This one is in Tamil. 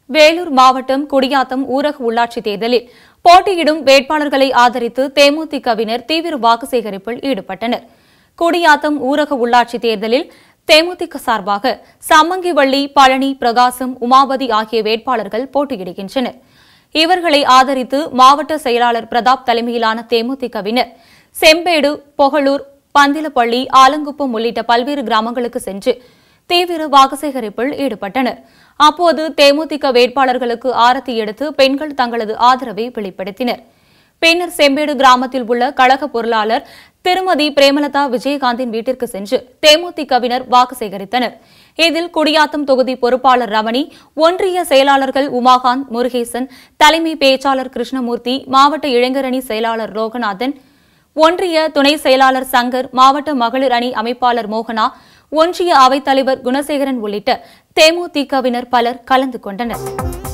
வேலூர் மாவட்டம் குடியாத்தம் ஊரக உள்ளாட்சி தேர்தலில் போட்டியிடும் வேட்பாளர்களை ஆதரித்து தேமுதிகவினர் தீவிர வாக்கு சேகரிப்பில் ஈடுபட்டனர் குடியாத்தம் ஊரக உள்ளாட்சி தேர்தலில் தேமுதிக சார்பாக சம்மங்கிவள்ளி பழனி பிரகாசம் உமாபதி ஆகிய வேட்பாளர்கள் போட்டியிடுகின்றனர் இவர்களை ஆதரித்து மாவட்ட செயலாளர் பிரதாப் தலைமையிலான தேமுதிகவினர் செம்பேடு பொகலூர் பந்திலப்பள்ளி ஆலங்குப்பம் உள்ளிட்ட பல்வேறு கிராமங்களுக்கு சென்று தீவிர வாக்கு சேகரிப்பில் ஈடுபட்டனர் அப்போது தேமுதிக வேட்பாளர்களுக்கு ஆரத்தி எடுத்து பெண்கள் தங்களது ஆதரவை வெளிப்படுத்தினர் பின்னர் செம்பேடு கிராமத்தில் உள்ள கழக பொருளாளர் திருமதி பிரேமலதா விஜயகாந்தின் வீட்டிற்கு சென்று தேமுதிகவினர் வாக்கு சேகரித்தனர் இதில் குடியாத்தம் தொகுதி பொறுப்பாளர் ரமணி ஒன்றிய செயலாளர்கள் உமாகாந்த் முருகேசன் தலைமை பேச்சாளர் கிருஷ்ணமூர்த்தி மாவட்ட இளைஞரணி செயலாளர் லோகநாதன் ஒன்றிய துணை செயலாளர் சங்கர் மாவட்ட மகளிர் அணி அமைப்பாளர் மோகனா ஒன்றிய அவைத்தலைவர் குணசேகரன் உள்ளிட்ட தேமுதிகவினர் பலர் கலந்து கொண்டனர்